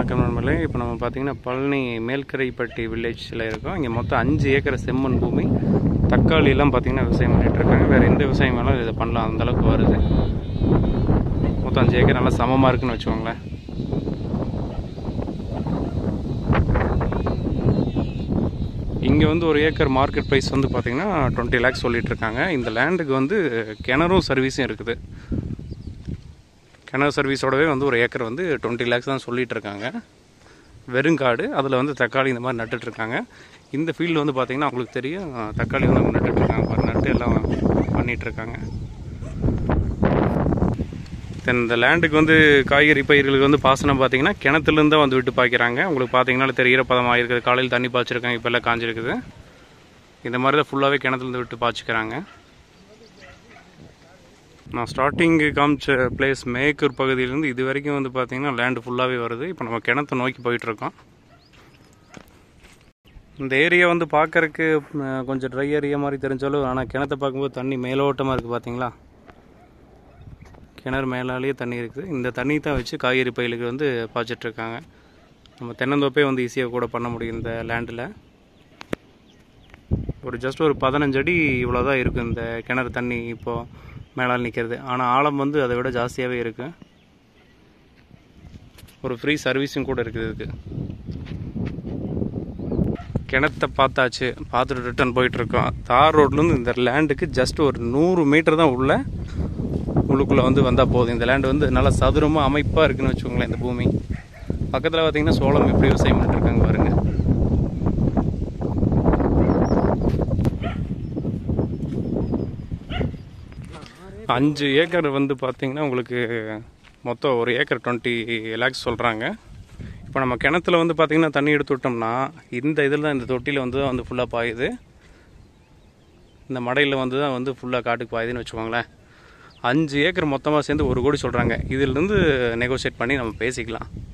வணக்கம் நண்பர்களே இப்போ நம்ம பார்த்தீங்கன்னா பழனி மேல்கரைப்பட்டி வில்லேஜில் இருக்கோம் இங்கே மொத்தம் அஞ்சு ஏக்கர் செம்மண் பூமி தக்காளி எல்லாம் பார்த்தீங்கன்னா விவசாயம் பண்ணிட்டு இருக்காங்க வேறு எந்த விவசாயம் வேணாலும் இதை பண்ணலாம் அந்த அளவுக்கு வருது மொத்தம் அஞ்சு ஏக்கர் நல்லா சமமாக இருக்குன்னு வச்சுக்கோங்களேன் இங்கே வந்து ஒரு ஏக்கர் மார்க்கெட் ப்ரைஸ் வந்து பார்த்தீங்கன்னா டுவெண்ட்டி லேக்ஸ் சொல்லிட்டு இருக்காங்க இந்த லேண்டுக்கு வந்து கிணறும் சர்வீஸும் இருக்குது கிணறு சர்வீஸோடவே வந்து ஒரு ஏக்கர் வந்து டுவெண்ட்டி லேக்ஸ் தான் சொல்லிட்டு இருக்காங்க வெறுங்காடு அதில் வந்து தக்காளி இந்த மாதிரி நட்டுட்டு இருக்காங்க இந்த ஃபீல்டு வந்து பார்த்தீங்கன்னா உங்களுக்கு தெரியும் தக்காளி வந்து அவங்க நட்டுட்டு இருக்காங்க பாரு நட்டு எல்லாம் பண்ணிட்டு இருக்காங்க தென் இந்த லேண்டுக்கு வந்து காய்கறி பயிர்களுக்கு வந்து பாசனம் பார்த்தீங்கன்னா கிணத்துலேருந்து தான் வந்து விட்டு பாய்க்கிறாங்க உங்களுக்கு பார்த்தீங்கன்னா தெரிகிற பதமாக இருக்குது காலையில் தண்ணி பாய்ச்சிருக்காங்க இப்போ எல்லாம் காஞ்சிருக்குது இந்த மாதிரி தான் ஃபுல்லாகவே கிணத்துலேருந்து விட்டு பாய்ச்சிக்கிறாங்க நான் ஸ்டார்டிங்கு காமிச்ச பிளேஸ் மேக்கூர் பகுதியிலேருந்து இது வரைக்கும் வந்து பார்த்தீங்கன்னா லேண்டு ஃபுல்லாகவே வருது இப்போ நம்ம கிணத்தை நோக்கி போயிட்டுருக்கோம் இந்த ஏரியா வந்து பார்க்கறக்கு ம், கொஞ்சம் ட்ரை ஏரியா மாதிரி தெரிஞ்சாலும் ஆனால் கிணத்தை பார்க்கும்போது தண்ணி மேலோட்டமாக இருக்குது பார்த்தீங்களா கிணறு மேலாலேயே தண்ணி இருக்குது இந்த தண்ணி தான் வச்சு காய்கறி பயிலுக்கு வந்து பாய்ச்சிட்டு இருக்காங்க நம்ம தென்னந்தோப்பே வந்து ஈஸியாக கூட பண்ண முடியும் இந்த லேண்டில் ஒரு ஜஸ்ட் ஒரு பதினஞ்சு அடி இவ்வளோ தான் இருக்குது இந்த கிணறு தண்ணி இப்போது மேலால் நிற்கிறது ஆனால் ஆழம் வந்து அதை விட ஜாஸ்தியாகவே இருக்குது ஒரு ஃப்ரீ சர்வீஸும் கூட இருக்குது இதுக்கு கிணத்தை பார்த்தாச்சு பார்த்துட்டு ரிட்டர்ன் போயிட்டுருக்கோம் தார் ரோட்லேருந்து இந்த லேண்டுக்கு ஜஸ்ட் ஒரு நூறு மீட்டர் தான் உள்ள உள்ளுக்குள்ளே வந்து வந்தால் போதும் இந்த லேண்டு வந்து நல்லா சதுரமாக அமைப்பாக இருக்குன்னு வச்சுக்கோங்களேன் இந்த பூமி பக்கத்தில் பார்த்தீங்கன்னா சோளம் எப்படி விவசாயம் பண்ணிட்டு இருக்காங்க பாருங்க அஞ்சு ஏக்கர் வந்து பார்த்தீங்கன்னா உங்களுக்கு மொத்தம் ஒரு ஏக்கர் டுவெண்ட்டி லேக்ஸ் சொல்கிறாங்க இப்போ நம்ம கிணத்துல வந்து பார்த்தீங்கன்னா தண்ணி எடுத்து விட்டோம்னா இந்த இதில் தான் இந்த தொட்டியில் வந்து தான் வந்து ஃபுல்லாக பாயுது இந்த மடையில் வந்து தான் வந்து ஃபுல்லாக காட்டுக்கு பாயுதுன்னு வச்சுக்கோங்களேன் அஞ்சு ஏக்கர் மொத்தமாக சேர்ந்து ஒரு கோடி சொல்கிறாங்க இதிலிருந்து நெகோஷியேட் பண்ணி நம்ம பேசிக்கலாம்